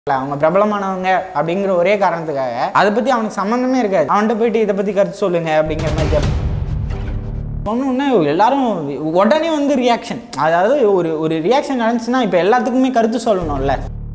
இல்ல, அவங்க பிரபலமானவங்க அப்படிங்கிற ஒரே காரணத்துக்காக அதை பத்தி அவனுக்கு சம்மந்தமே இருக்காது அவன்கிட்ட போயிட்டு இதை பத்தி கருத்து சொல்லுங்க அப்படிங்கிற மாதிரி கேட்பான். சொன்னோன்னே எல்லாரும் உடனே வந்து ரியாக்ஷன் அதாவது ஒரு ஒரு ரியாக்ஷன் நடந்துச்சுன்னா இப்போ எல்லாத்துக்குமே கருத்து சொல்லணும்ல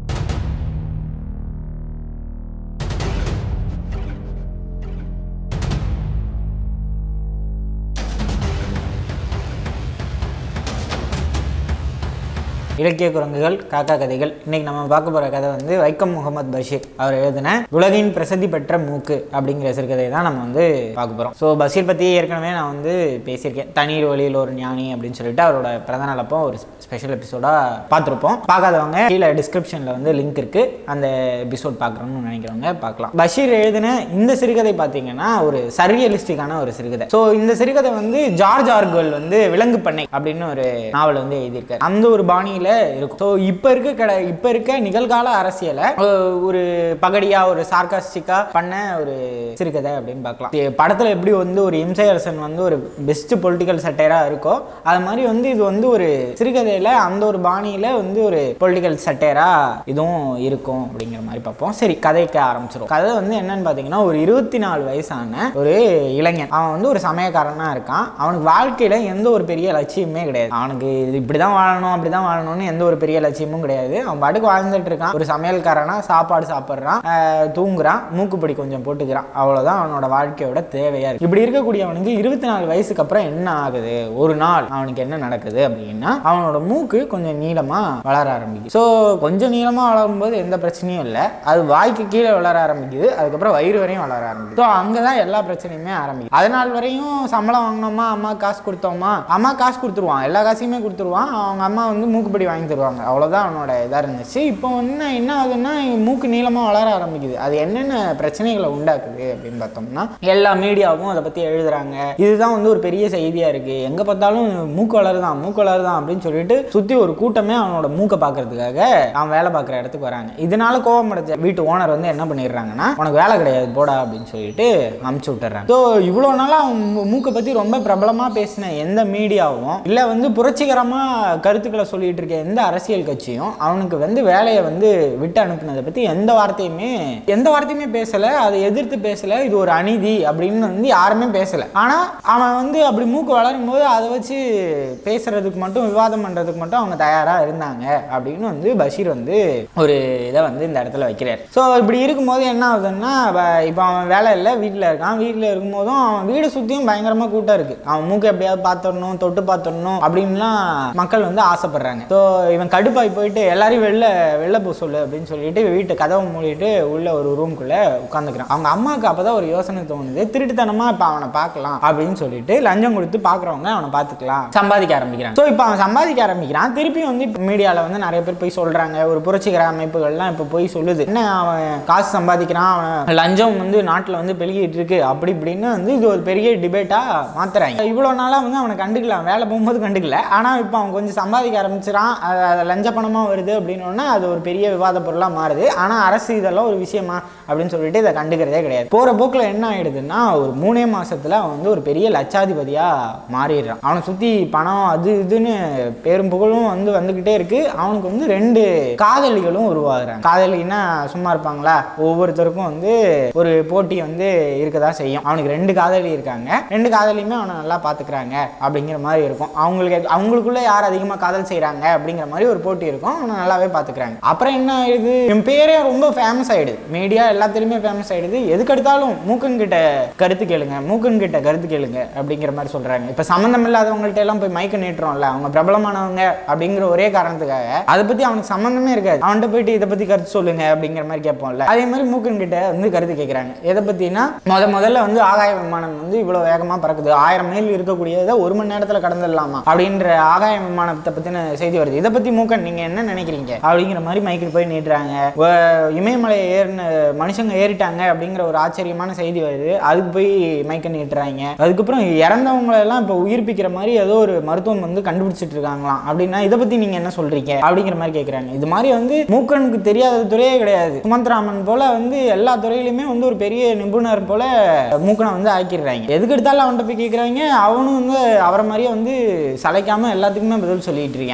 இலக்கிய குரங்குகள் காக்கா கதைகள் இன்னைக்கு நம்ம பார்க்க போற கதை வந்து வைக்கம் முகமது பஷீர் அவர் எழுதின உலகின் பிரசித்தி பெற்ற மூக்கு அப்படிங்கிற சிறுகதையை தான் நம்ம வந்து பார்க்க போறோம் ஸோ பஷீர் பத்தி ஏற்கனவே நான் வந்து பேசியிருக்கேன் தண்ணீர் வழியில் ஒரு ஞானி அப்படின்னு சொல்லிட்டு அவரோட பிறந்த நாள் அப்போ ஒரு ஸ்பெஷல் எபிசோடா பார்த்துருப்போம் பார்க்காதவங்க கீழே டிஸ்கிரிப்ஷன்ல வந்து லிங்க் இருக்கு அந்த எபிசோட் பார்க்கணும்னு நினைக்கிறவங்க பார்க்கலாம் பஷீர் எழுதின இந்த சிறுகதை பார்த்தீங்கன்னா ஒரு சர்ரியலிஸ்டிக்கான ஒரு சிறுகதை ஸோ இந்த சிறுகதை வந்து ஜார்ஜ் ஆர்கோல் வந்து விலங்கு பண்ணை அப்படின்னு ஒரு நாவல் வந்து எழுதியிருக்காரு அந்த ஒரு பாணியில இருக்கும் ஸோ இப்போ இருக்க கட இப்போ இருக்க நிகழ்கால அரசியலை அஹ், ஒரு பகடியா ஒரு சார்காஸ்டிக்கா பண்ண ஒரு சிறுகதை அப்படின்னு பார்க்கலாம் இது படத்துல எப்படி வந்து ஒரு இம்சை அரசன் வந்து ஒரு பெஸ்ட் பொலிட்டிக்கல் சட்டையரா இருக்கோ அது மாதிரி வந்து இது வந்து ஒரு சிறுகதையில அந்த ஒரு பாணியில வந்து ஒரு பொலிட்டிக்கல் சட்டையரா இதுவும் இருக்கும் அப்படிங்கிற மாதிரி பார்ப்போம் சரி கதைக்க ஆரம்பிச்சிடும் கதை வந்து என்னன்னு பார்த்தீங்கன்னா ஒரு இருபத்தி நாலு வயசான ஒரு இளைஞன் அவன் வந்து ஒரு சமயக்காரனா இருக்கான் அவனுக்கு வாழ்க்கையில எந்த ஒரு பெரிய லட்சியமே கிடையாது அவனுக்கு இது இப்படிதான் வாழணும் அப்படிதான் வாழணும்னு எந்த ஒரு பெரிய லட்சியமும் கிடையாது அவன் பாட்டுக்கு வாழ்ந்துட்டு இருக்கான் ஒரு சமையல்காரனா சாப்பாடு சாப்பிட்றான் ஆஹ் தூங்குறான் மூக்குப்பொடி கொஞ்சம் போட்டுக்கிறான் அவ்வளவுதான் அவனோட வாழ்க்கையோட தேவையா இருக்கு இப்படி இருக்கக்கூடியவனுக்கு இருபத்தி நாலு வயசுக்கு அப்புறம் என்ன ஆகுது ஒரு நாள் அவனுக்கு என்ன நடக்குது அப்படின்னா அவனோட மூக்கு கொஞ்சம் நீளமா வளர ஆரம்பிக்குது ஸோ கொஞ்சம் நீளமா வளரும்போது எந்த பிரச்சனையும் இல்லை அது வாய்க்கு கீழே வளர ஆரம்பிக்குது அதுக்கப்புறம் வயிறு வரையும் வளர ஆரம்பிக்குது ஸோ அங்கதான் எல்லா பிரச்சனையுமே ஆரம்பிக்குது அதனால் வரையும் சம்பளம் வாங்கினோமா அம்மா காசு கொடுத்தோமா அம்மா காசு கொடுத்துருவான் எல்லா காசையுமே கொடுத்துருவான் அவங்க அம்மா வந்து மூக்குப்படி வாங்கி தருவாங்க அவ்வளோதான் அவனோட இதாக இருந்துச்சு இப்போ என்ன என்ன ஆகுதுன்னா மூக்கு நீளமாக வளர ஆரம்பிக்குது அது என்னென்ன பிரச்சனைகளை உண்டாக்குது அப்படின்னு பார்த்தோம்னா எல்லா மீடியாவும் அதை பற்றி எழுதுறாங்க இதுதான் வந்து ஒரு பெரிய செய்தியாக இருக்குது எங்கே பார்த்தாலும் மூக்கு வளருதான் மூக்கு வளருதான் அப்படின்னு சொல்லிட்டு சுற்றி ஒரு கூட்டமே அவனோட மூக்கை பார்க்கறதுக்காக அவன் வேலை பார்க்குற இடத்துக்கு வராங்க இதனால கோவம் அடைஞ்ச வீட்டு ஓனர் வந்து என்ன பண்ணிடுறாங்கன்னா உனக்கு வேலை கிடையாது போடா அப்படின்னு சொல்லிட்டு அமுச்சு விட்டுறாங்க ஸோ இவ்வளோ நாளாக அவன் மூ- மூக்கை பற்றி ரொம்ப பிரபலமாக பேசின எந்த மீடியாவும் இல்லை வந்து புரட்சிகரமாக கருத்துக்களை சொல்லிட்டு இருக்க எந்த அரசியல் கட்சியும் அவனுக்கு வந்து வேலையை வந்து விட்டு அனுப்புனதை பற்றி எந்த வார்த்தையுமே எந்த வார்த்தையுமே பேசலை அதை எதிர்த்து பேசலை இது ஒரு அநீதி அப்படின்னு வந்து யாருமே பேசலை ஆனால் அவன் வந்து அப்படி மூக்கு வளரும் போது அதை வச்சு பேசுறதுக்கு மட்டும் விவாதம் பண்ணுறதுக்கு மட்டும் அவங்க தயாராக இருந்தாங்க அப்படின்னு வந்து பஷீர் வந்து ஒரு இதை வந்து இந்த இடத்துல வைக்கிறார் ஸோ இப்படி இருக்கும்போது என்ன ஆகுதுன்னா இப்போ அவன் வேலை இல்லை வீட்டில் இருக்கான் வீட்டில் இருக்கும்போதும் அவன் வீடு சுற்றியும் பயங்கரமாக கூட்டம் இருக்குது அவன் மூக்கு எப்படியாவது பார்த்துடணும் தொட்டு பார்த்துடணும் அப்படின்லாம் மக்கள் வந்து ஆசைப்படுறாங்க ஸோ இவன் கடுப்பாய் போயிட்டு எல்லாரையும் வெளில வெளில போக சொல்லு அப்படின்னு சொல்லிட்டு வீட்டு கதவை மூடிட்டு உள்ள ஒரு ரூம்குள்ளே உட்காந்துக்கிறான் அவங்க அம்மாவுக்கு அப்பதான் ஒரு யோசனை தோணுது திருட்டுத்தனமா இப்போ அவனை பார்க்கலாம் அப்படின்னு சொல்லிட்டு லஞ்சம் கொடுத்து பார்க்குறவங்க அவனை பார்த்துக்கலாம் சம்பாதிக்க ஆரம்பிக்கிறான் ஸோ இப்போ அவன் சம்பாதிக்க ஆரம்பிக்கிறான் திருப்பி வந்து மீடியாவில் வந்து நிறைய பேர் போய் சொல்றாங்க ஒரு புரட்சிகர அமைப்புகள்லாம் இப்போ போய் சொல்லுது என்ன அவன் காசு சம்பாதிக்கிறான் அவன் லஞ்சம் வந்து நாட்டில் வந்து பெருகிட்டு இருக்கு அப்படி இப்படின்னு வந்து இது ஒரு பெரிய டிபேட்டாக மாத்துறாங்க இவ்வளோ நாளாக வந்து அவனை கண்டுக்கலாம் வேலை போகும்போது கண்டுக்கல ஆனால் இப்போ அவன் கொஞ்சம் சம்பாதிக்க ஆரம்பிச்சிடான் அது அது லஞ்ச பணமாக வருது அப்படின்னோடனே அது ஒரு பெரிய விவாத பொருளாக மாறுது ஆனால் அரசு இதெல்லாம் ஒரு விஷயமா அப்படின்னு சொல்லிட்டு இதை கண்டுக்கிறதே கிடையாது போகிற போக்கில் என்ன ஆயிடுதுன்னா ஒரு மூணே மாசத்துல அவன் வந்து ஒரு பெரிய லட்சாதிபதியாக மாறிடுறான் அவனை சுற்றி பணம் அது இதுன்னு பேரும் புகழும் வந்து வந்துக்கிட்டே இருக்கு அவனுக்கு வந்து ரெண்டு காதலிகளும் உருவாகுறாங்க காதலின்னா சும்மா இருப்பாங்களா ஒவ்வொருத்தருக்கும் வந்து ஒரு போட்டி வந்து இருக்கதா செய்யும் அவனுக்கு ரெண்டு காதலி இருக்காங்க ரெண்டு காதலியுமே அவனை நல்லா பார்த்துக்கிறாங்க அப்படிங்கிற மாதிரி இருக்கும் அவங்களுக்கு அவங்களுக்குள்ள யார் அதிகமாக காதல் செய்கிறாங்க அப்படிங்கிற மாதிரி ஒரு போட்டி இருக்கும் அவனை நல்லாவே பார்த்துக்கிறாங்க அப்புறம் என்ன ஆயிடுது என் பேரே ரொம்ப ஃபேமஸ் ஆயிடுது மீடியா எல்லாத்துலேயுமே ஃபேமஸ் ஆயிடுது எதுக்கு எடுத்தாலும் மூக்கன் கிட்ட கருத்து கேளுங்க மூக்கன் கிட்ட கருத்து கேளுங்க அப்படிங்கிற மாதிரி சொல்றாங்க இப்போ சம்மந்தம் இல்லாதவங்கள்ட்ட எல்லாம் போய் மைக்க நீட்டுறோம்ல அவங்க பிரபலமானவங்க அப்படிங்கிற ஒரே காரணத்துக்காக அதை பத்தி அவனுக்கு சம்மந்தமே இருக்காது அவன்கிட்ட போயிட்டு இதை பத்தி கருத்து சொல்லுங்க அப்படிங்கிற மாதிரி கேட்போம்ல அதே மாதிரி மூக்கன் கிட்ட வந்து கருத்து கேட்குறாங்க எதை பத்தினா முத முதல்ல வந்து ஆகாய விமானம் வந்து இவ்வளவு வேகமா பறக்குது ஆயிரம் மைல் இருக்கக்கூடியதை ஒரு மணி நேரத்துல கடந்துடலாமா அப்படின்ற ஆகாய விமானத்தை பத்தின செய்தி வருது இதை பத்தி மூக்கன் நீங்க என்ன நினைக்கிறீங்க அப்படிங்கிற மாதிரி மைக்கில் போய் நீட்டுறாங்க வ- இமயமலை ஏறின மனுஷங்க ஏறிட்டாங்க அப்படிங்கிற ஒரு ஆச்சரியமான செய்தி வருது அதுக்கு போய் மைக்க நீட்டுறாங்க அதுக்கப்புறம் இறந்தவங்களை எல்லாம் இப்போ உயிர்ப்பிக்கிற மாதிரி ஏதோ ஒரு மருத்துவம் வந்து கண்டுபிடிச்சிட்டு இருக்காங்களாம் அப்படின்னா இதை பத்தி நீங்க என்ன சொல்றீங்க அப்படிங்கிற மாதிரி கேட்குறாங்க இது மாதிரி வந்து மூக்கனுக்கு தெரியாத துறையே கிடையாது சுமந்த்ராமன் போல வந்து எல்லா துறையிலுமே வந்து ஒரு பெரிய நிபுணர் போல மூக்கனை வந்து ஆக்கிடுறாங்க எதுக்கு எடுத்தாலும் அவன்கிட்ட போய் கேட்குறாங்க அவனும் வந்து அவரை மாதிரியே வந்து சளைக்காம எல்லாத்துக்குமே பதில் சொல்லிட்டு இருக்கான் ஆஹ்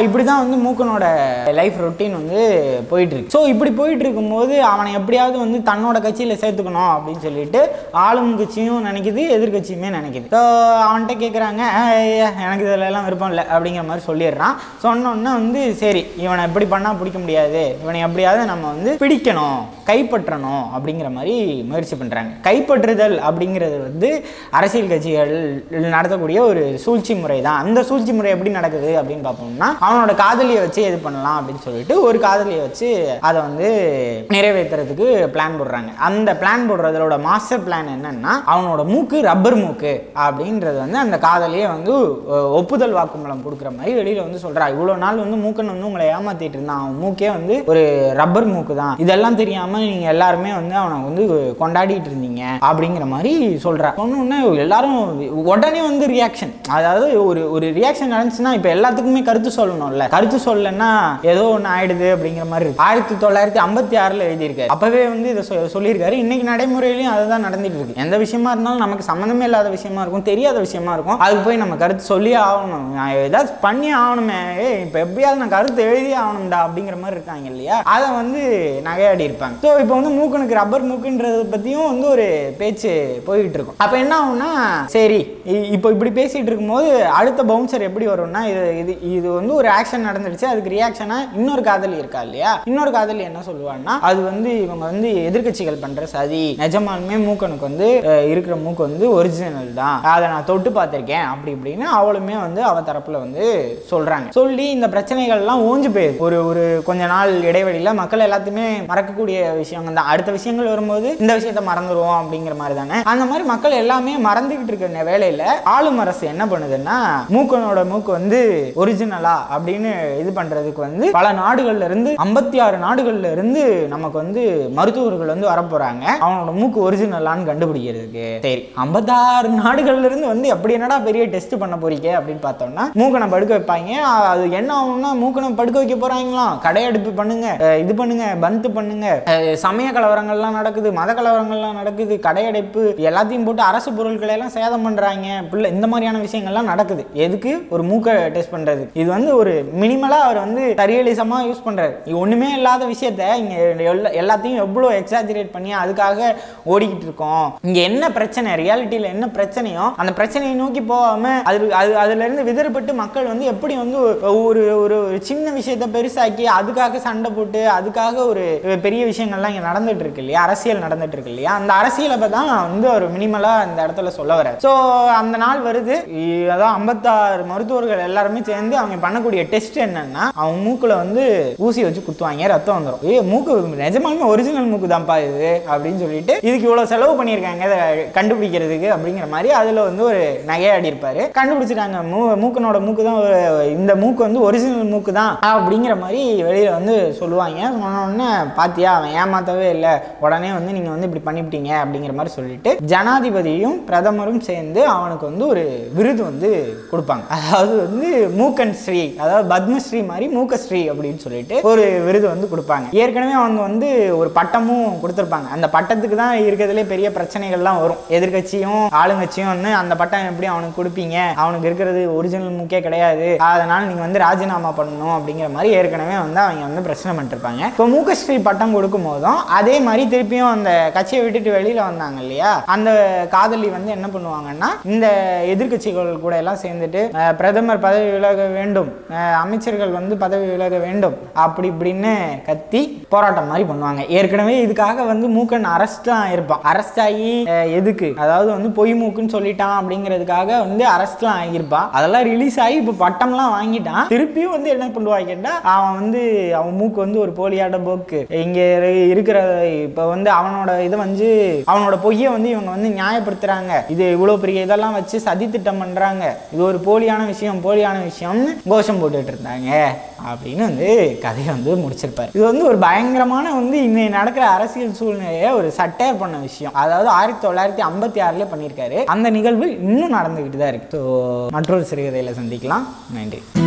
இப்படி தான் வந்து மூக்கனோட லைஃப் ரொட்டீன் வந்து போயிட்டு இருக்கு ஸோ இப்படி போயிட்டு இருக்கும்போது அவனை எப்படியாவது வந்து தன்னோட கட்சியில் சேர்த்துக்கணும் அப்படின்னு சொல்லிட்டு ஆளும் கட்சியும் நினைக்குது எதிர்கட்சியுமே நினைக்குது ஸோ அவன்கிட்ட கேட்குறாங்க எனக்கு இதுல எல்லாம் விருப்பம் இல்லை அப்படிங்கிற மாதிரி சொல்லிடுறான் சொன்னோன்னே வந்து சரி இவனை எப்படி பண்ணால் பிடிக்க முடியாது இவனை எப்படியாவது நம்ம வந்து பிடிக்கணும் கைப்பற்றணும் அப்படிங்கிற மாதிரி முயற்சி பண்ணுறாங்க கைப்பற்றுதல் அப்படிங்கிறது வந்து அரசியல் கட்சிகள் நடத்தக்கூடிய ஒரு சூழ்ச்சி முறை தான் அந்த சூழ்ச்சி முறை எப்படி நடக்குது அப்படின்னு பார்ப்போம்னா அவனோட காதலியை வச்சு எது பண்ணலாம் அப்படின்னு சொல்லிட்டு ஒரு காதலியை வச்சு அதை வந்து நிறைவேற்றுறதுக்கு பிளான் போடுறாங்க அந்த பிளான் போடுறதோட மாஸ்டர் பிளான் என்னன்னா அவனோட மூக்கு ரப்பர் மூக்கு அப்படின்றது வந்து அந்த காதலியை வந்து அஹ், ஒப்புதல் வாக்குமூலம் கொடுக்குற மாதிரி வெளியில வந்து சொல்றா இவ்வளோ நாள் வந்து மூக்கன் வந்து உங்களை ஏமாத்திட்டு இருந்தான் அவன் மூக்கே வந்து ஒரு ரப்பர் மூக்கு தான் இதெல்லாம் தெரியாம நீங்க எல்லாருமே வந்து அவனை வந்து கொண்டாடிட்டு இருந்தீங்க அப்படிங்கிற மாதிரி சொல்றா சொன்னோடனே எல்லாரும் உடனே வந்து ரியாக்ஷன் அதாவது ஒரு ஒரு ரியாக்ஷன் நடந்துச்சுன்னா இப்போ எல்லாத்துக்குமே கருத்து சொல்லணும்ல கருத்து சொல்லலைன்னா ஏதோ ஒன்று ஆயிடுது அப்படிங்கிற மாதிரி இருக்கு ஆயிரத்தி தொள்ளாயிரத்தி ஐம்பத்தி ஆறில் எழுதியிருக்காரு அப்பவே வந்து இதை சொ- சொல்லியிருக்காரு இன்னைக்கு நடைமுறையிலையும் அதுதான் நடந்துட்டு இருக்கு எந்த விஷயமா இருந்தாலும் நமக்கு சம்மந்தமே இல்லாத விஷயமா இருக்கும் தெரியாத விஷயமா இருக்கும் அதுக்கு போய் நம்ம கருத்து சொல்லியே ஆகணும் நான் ஏதாவது பண்ணி ஆகணுமே ஏய் இப்போ எப்படியாவது நான் கருத்து எழுதியே ஆகணும்டா அப்படிங்கிற மாதிரி இருக்காங்க இல்லையா அதை வந்து நகையாடி இருப்பாங்க ஸோ இப்போ வந்து மூக்கனுக்கு ரப்பர் மூக்குன்றத பற்றியும் வந்து ஒரு பேச்சு போயிட்டு இருக்கும் அப்போ என்ன ஆகும்னா சரி இ- இப்போ இப்படி பேசிட்டு இருக்கும்போது அடுத்த பவுன்சர் எப்படி வரும்னா இது இது இது வந்து ஒரு ஆக்ஷன் நடந்துடுச்சு அதுக்கு ரியாக்ஷனாக இன்னொரு காதலி இருக்கா இல்லையா இன்னொரு காதலி என்ன சொல்லுவான்னா அது வந்து இவங்க வந்து எதிர்க்கட்சிகள் பண்ற சதி நிஜமாலுமே மூக்கனுக்கு வந்து அஹ், இருக்கிற மூக்கு வந்து ஒரிஜினல் தான் அதை நான் தொட்டு பார்த்திருக்கேன் அப்படி இப்படின்னு அவளுமே வந்து அவ தரப்புல வந்து சொல்றாங்க சொல்லி இந்த பிரச்சனைகள்லாம் ஓஞ்சு போயிடுது ஒரு ஒரு கொஞ்ச நாள் இடைவெளியில மக்கள் எல்லாத்தையுமே மறக்கக்கூடிய விஷயங்கள் தான் அடுத்த விஷயங்கள் வரும்போது இந்த விஷயத்த மறந்துடுவோம் அப்படிங்கிற மாதிரி தானே அந்த மாதிரி மக்கள் எல்லாமே மறந்துகிட்டு இருக்கிற நே- வேலையில ஆளும் அரசு என்ன பண்ணுதுன்னா மூக்கனோட மூக்கு வந்து ஒரிஜினலா அப்படின்னு இது பண்றதுக்கு வந்து பல நாடுகள்ல இருந்து ஐம்பத்தி ஆறு நாடுகள்ல இருந்து நமக்கு வந்து மருத்துவர்கள் வந்து வரப்போறாங்க அவனோட மூக்கு ஒரிஜினலான்னு கண்டுபிடிக்கிறதுக்கு சரி ஐம்பத்தாறு நாடுகள்ல இருந்து வந்து எப்படி என்னடா பெரிய டெஸ்ட் பண்ண போறீங்க அப்படின்னு பார்த்தோம்னா மூக்கனை படுக்க வைப்பாங்க அஹ் அது என்ன ஆகும்னா மூக்கனை படுக்க வைக்க போறாங்களாம் கடையெடுப்பு பண்ணுங்க அஹ் இது பண்ணுங்க பந்து பண்ணுங்க அஹ் சமய கலவரங்கள்லாம் நடக்குது மத கலவரங்கள்லாம் நடக்குது கடையடைப்பு எல்லாத்தையும் போட்டு அரசு பொருட்களை எல்லாம் சேதம் பண்றாங்க பிள்ளை இந்த மாதிரியான விஷயங்கள்லாம் நடக்குது எதுக்கு ஒரு மூக்கை டெஸ்ட் பண்றது இது வந்து ஒரு மினிமலா அவர் வந்து சரியலிசமா யூஸ் பண்றாரு இது ஒண்ணுமே இல்லாத விஷயத்த இங்க எல்லா- எல்லாத்தையும் எவ்வளோ எக்ஸாஜரேட் பண்ணி அதுக்காக ஓடிக்கிட்டு இருக்கோம் இங்க என்ன பிரச்சனை ரியாலிட்டியில என்ன பிரச்சனையோ அந்த பிரச்சனையை நோக்கி போகாம அது அது அதுல இருந்து விதறுபட்டு மக்கள் வந்து எப்படி வந்து ஒரு ஒரு ஒரு சின்ன விஷயத்த பெருசாக்கி அதுக்காக சண்டை போட்டு அதுக்காக ஒரு பெரிய விஷயங்கள்லாம் இங்க நடந்துட்டு இருக்கு இல்லையா அரசியல் நடந்துட்டு இருக்கு இல்லையா அந்த அரசியலை தான் வந்து ஒரு மினிமலா இந்த இடத்துல சொல்ல வர ஸோ அந்த நாள் வருது இ- அதான் ஐம்பத்தாறு மருத்துவர்கள் எல்லாருமே சேர்ந்து அவங்க பண்ணக்கூடிய டெஸ்ட் என்னன்னா அவங்க மூக்குல வந்து ஊசி வச்சு குத்துவாங்க ரத்தம் வந்துடும் ஏ மூக்கு நிஜமாலுமே ஒரிஜினல் மூக்கு தான்ப்பா இது அப்படின்னு சொல்லிட்டு இதுக்கு இவ்வளோ செலவு பண்ணியிருக்காங்க இதை கண்டுபிடிக்கிறதுக்கு அப்படிங்கிற மாதிரி அதில் வந்து ஒரு நகையாடி இருப்பாரு கண்டுபிடிச்சிட்டாங்க மூ மூக்கனோட மூக்கு தான் ஒரு- இந்த மூக்கு வந்து ஒரிஜினல் மூக்கு தான் அப்படிங்கிற மாதிரி வெளியில வந்து சொல்லுவாங்க சொன்ன உடனே பாத்தியா அவன் ஏமாத்தவே இல்லை உடனே வந்து நீங்க வந்து இப்படி பண்ணிவிட்டீங்க அப்படிங்கிற மாதிரி சொல்லிட்டு ஜனாதிபதியும் பிரதமரும் சேர்ந்து அவனுக்கு வந்து ஒரு விருது வந்து கொடுப்பாங்க அதாவது வந்து மூக்கன் ஸ்ரீ அதாவது பத்மஸ்ரீ மாதிரி மூக்கஸ்ரீ அப்படின்னு சொல்லிட்டு ஒரு விருது வந்து கொடுப்பாங்க ஏற்கனவே அவங்க வந்து ஒரு பட்டமும் கொடுத்துருப்பாங்க அந்த பட்டத்துக்கு தான் இருக்கிறதுலே பெரிய பிரச்சனைகள்லாம் வரும் எதிர்க்கட்சியும் ஆளுங்கட்சியும் வந்து அந்த பட்டம் எப்படி அவனுக்கு கொடுப்பீங்க அவனுக்கு இருக்கிறது ஒரிஜினல் மூக்கே கிடையாது அதனால நீங்க வந்து ராஜினாமா பண்ணணும் அப்படிங்கிற மாதிரி ஏற்கனவே வந்து அவங்க வந்து பிரச்சனை பண்ணிருப்பாங்க இப்போ மூக்கஸ்ரீ பட்டம் கொடுக்கும் போதும் அதே மாதிரி திருப்பியும் அந்த கட்சியை விட்டுட்டு வெளியில வந்தாங்க இல்லையா அந்த காதலி வந்து என்ன பண்ணுவாங்கன்னா இந்த எதிர்க்கட்சிகள் கூட எல்லாம் சேர்ந்துட்டு அஹ், பிரதமர் பதவி விலக வேண்டும் அஹ், அமைச்சர்கள் வந்து பதவி விலக வேண்டும் அப்படி இப்படின்னு கத்தி போராட்டம் மாதிரி பண்ணுவாங்க ஏற்கனவே இதுக்காக வந்து மூக்கன் அரெஸ்ட் தான் இருப்பான் அரெஸ்ட் ஆகி அஹ், எதுக்கு அதாவது வந்து பொய் மூக்குன்னு சொல்லிட்டான் அப்படிங்கிறதுக்காக வந்து அரெஸ்ட்லாம் ஆகியிருப்பான் அதெல்லாம் ரிலீஸ் ஆகி இப்போ பட்டம்லாம் வாங்கிட்டான் திருப்பியும் வந்து என்ன பண்ணுவாங்க கேட்டா அவன் வந்து அவன் மூக்கு வந்து ஒரு போலியாட போக்கு இங்க இரு- இருக்கிற இப்போ வந்து அவனோட இதை வந்து அவனோட பொய்யை வந்து இவங்க வந்து நியாயப்படுத்துறாங்க இது இவ்வளோ பெரிய இதெல்லாம் வச்சு சதி திட்டம் பண்றாங்க இது ஒரு போலியான விஷயம் போலியான விஷயம்னு கோஷம் போட்டுட்டு இருந்தாங்க அப்படின்னு வந்து கதையை வந்து முடிச்சிருப்பாரு இது வந்து ஒரு பயங்கரமான வந்து இன்னைக்கு நடக்கிற அரசியல் சூழ்நிலையை ஒரு சட்டையர் பண்ண விஷயம் அதாவது ஆயிரத்தி தொள்ளாயிரத்தி ஐம்பத்தி ஆறுல பண்ணியிருக்காரு அந்த நிகழ்வு இன்னும் நடந்துகிட்டு தான் இருக்கு ஸோ மற்றொரு சிறுகதையில சந்திக்கலாம் நன்றி